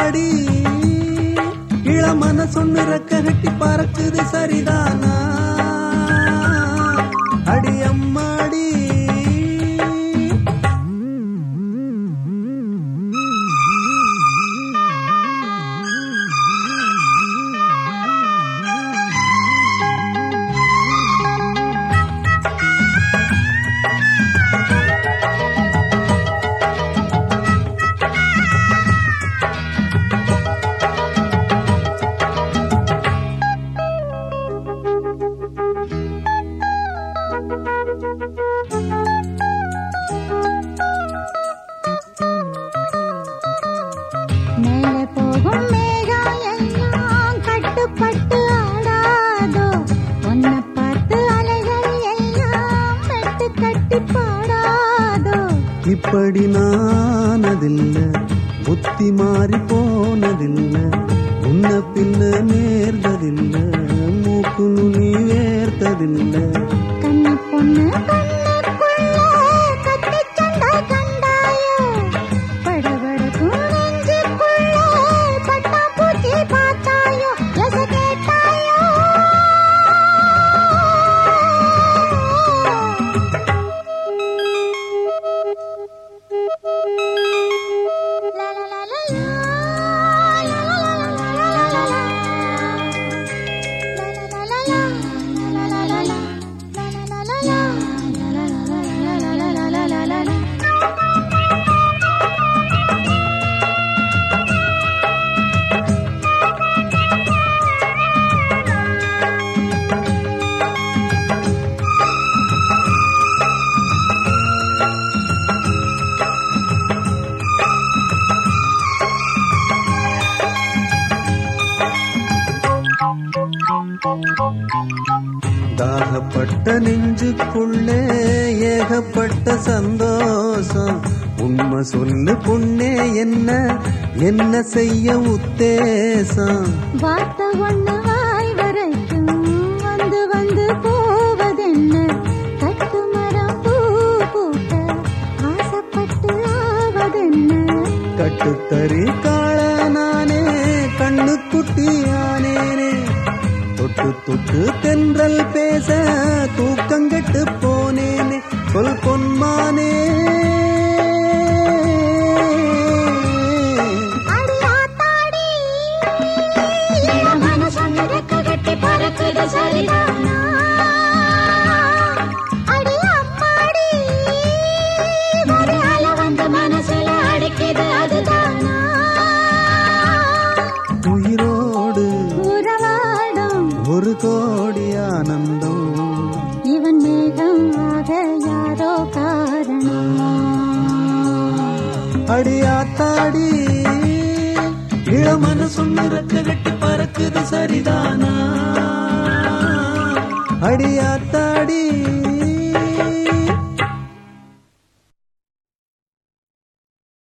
ஆத்தாடி இளமன சொன்னு ரெக்க கட்டி பறக்குது சரிதானா அடி அம்மாடி மேல போகும் மேகம் எல்லாம் கட்டுப்பட்டு ஆடாதோ உன்னை பார்த்து அலைகள் எல்லாம் மெட்டு கட்டி பாடாதோ இப்படி நானதில்ல புத்தி மாறி போனதில்ல முன்ன பின்ன நேர்ந்ததில்ல மூக்கு நுனி வேர்த்ததில்ல கண்ணி பொண்ணு கண்ணுக்குள்ள கத்தி சண்டை கண்டாயோ படபடக்கும் நெஞ்சுக்குள்ள பட்டாம்பூச்சி பார்த்தாயோ எச கேட்டாயோ லா லா லா லா லா, லா லா லா லா லா லா லா. தாகப்பட்ட நெஞ்சுக்குள்ளே ஏகப்பட்ட சந்தோஷம் உண்மை சொல்லு பொண்ணே என்ன என்ன செய்ய உத்தேசம் வார்த்தை ஒண்ணு வாய் வரைக்கும் வந்து வந்து போவதென்ன கட்டு மரம் பூ பூக்க ஆசைப்பட்டு ஆவதென்ன கட்டுத்தறி காள நானே கண்ணு குட்டியானேனே தொட்டு தொட்டு தென்றல் பேச தூக்கங்கெட்டு போனேனே சொல் பொன்மானே அடி ஆத்தாடி என் மனசு ரெக்க கட்டி பறக்குது சரிதானா அடி அம்மாடி ஒரு அலை வந்து மனசுல அடிக்குது அதுதானா உயிரோடு உறவாடும் ஒரு கோடி ஆனந்தம் இவன் மேகம் ஆக யாரோ காரணம் அடியாத்தாடி இளமன சொன்ன ரெக்க கட்டி பறக்குது சரிதானா அடியாத்தாடி